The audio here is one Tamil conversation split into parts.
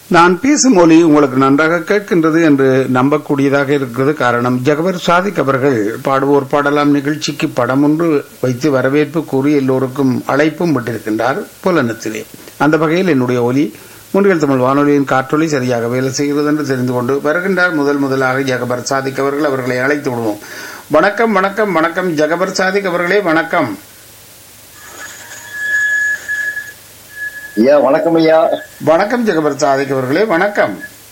நான் பேசும் ஒலி உங்களுக்கு நன்றாக கேட்கின்றது என்று நம்பக்கூடியதாக இருக்கிறது காரணம் ஜகவர் சாதிக் அவர்கள் பாடுவோர் பாடலாம் நிகழ்ச்சிக்கு படம் ஒன்று வைத்து வரவேற்பு கூறி எல்லோருக்கும் அழைப்பும் விட்டிருக்கின்றார் புலனத்திலே அந்த வகையில் என்னுடைய ஒலி முன்கள் தமிழ் வானொலியின் காற்றொலி சரியாக வேலை செய்கிறது என்று தெரிந்து கொண்டு வருகின்றார் முதல் முதலாக ஜகபர் சாதிக் அவர்கள் அவர்களை அழைத்து விடுவோம் வணக்கம் வணக்கம் வணக்கம் ஜகபர் சாதிக் அவர்களே வணக்கம் ஐயா வணக்கம் ஐயா வணக்கம் ஜெகபர் சாதிக் அவர்களே வணக்கம்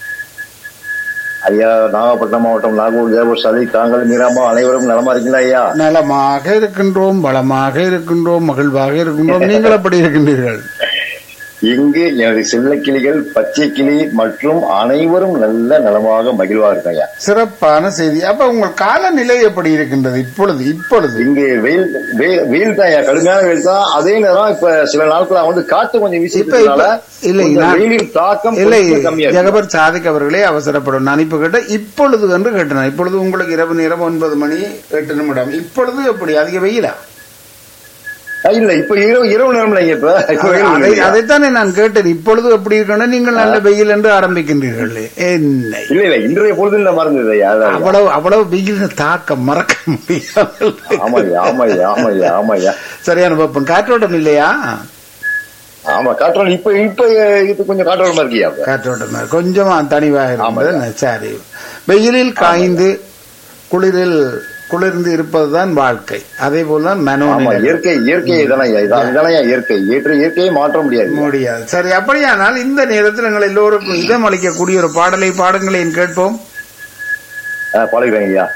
ஐயா நாகப்பட்டினம் மாவட்டம் நாகூர் ஜெயபூர் சதி தாங்கள் மீராமா அனைவரும் நலமா இருக்கீங்களா ஐயா நலமாக இருக்கின்றோம் வளமாக இருக்கின்றோம் மகிழ்வாக இருக்கின்றோம் நீங்கள் எப்படி இருக்கின்றீர்கள் இங்கு எனது செல்ல கிளிகள் பச்சை கிளி மற்றும் அனைவரும் நல்ல நலமாக மகிழ்வா இருக்காங்க ஐயா சிறப்பான செய்தி அப்ப உங்கள் காலநிலை எப்படி இருக்கின்றது இப்பொழுது இப்பொழுது இங்கு வெயில் வெயில் வெயில் தான் ஐயா கடுமையான வெயில் தான் அதே நேரம் இப்ப சில நாட்களா வந்து காத்து கொஞ்சம் வீசி இப்ப- இருக்கிறதுனால இப்ப- இல்லை, கொஞ்சம் நான்- வெயிலின் தாக்கம் இல்லை கொஞ்சம் கம்மியா இருக்கு. ஜெகபர் சாதிக் அவர்களே அவசரப்படும் நான் இப்ப கேட்ட இப்பொழுது என்று கேட்டேன் இப்பொழுது உங்களுக்கு இரவு நேரம் ஒன்பது மணி எட்டு நிமிடம் இப்பொழுது எப்படி அதிக வெயிலா ஆ, இல்ல இப்ப இரவு இரவு நேரம் இல்லைங்க இப்ப இப்ப வெயில் அதை- இல்லை. அதைத்தானே நான் கேட்டேன் இப்பொழுது எப்படி இருக்கணும் நீங்கள் நல்ல வெயில் என்று ஆரம்பிக்கின்றீர்கள் என்ன இல்ல இல்ல இன்றைய பொழுதுல மறந்தது ஐயா அதான் ஐயா. அவ்வளவு அவ்வளவு வெயில் தாக்கம் மறக்க முடியாமல் ஆமாய்யா ஆமாய்யா ஆமாய்யா ஆமாய்யா சரியான வெப்பம் காற்றோட்டம் இல்லையா ஆமா காற்றோட்டம் இப்ப இப்ப இது கொஞ்சம் காற்றோட்டமா இருக்கியா இப்ப? காற்றோட்டம் கொஞ்சமா தனிவாக இருந்தது ஆமாய்யா. சரி வெயிலில் காய்ந்து குளிரில் குளிர்ந்து இருப்பதுதான் வாழ்க்கை அதே போலதான் ஆமா மனோநிலை இயற்கை இயற்கை இதெல்லாம் இதெல்லாம் இயற்கை ஏற்ற இயற்கையை மாற்ற முடியாது முடியாது சரி அப்படியானால் இந்த நேரத்தில் எங்கள் எல்லோருக்கும் இதம் அளிக்கக்கூடிய ஒரு பாடலை பாடுங்களேன் கேட்போம் ஆ, பாடுகிறேன் ஐயா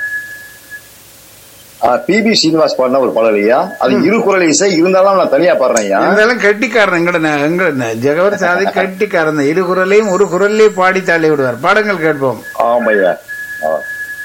பிபி சீனிவாஸ் பாடின ஒரு பாடல் ஐயா அது இரு குரல் இசை இருந்தாலும் நான் தனியா பாடுறேன் ஐயா இருந்தாலும் கெட்டிக்காரன் எங்கட எங்கட ஜெகவர் சாதி கெட்டிக்காரன் தான். இரு குரலையும் ஒரு குரல்லே பாடி தள்ளி விடுவார் பாடங்கள் கேட்போம் ஆமா ஐயா ஆ.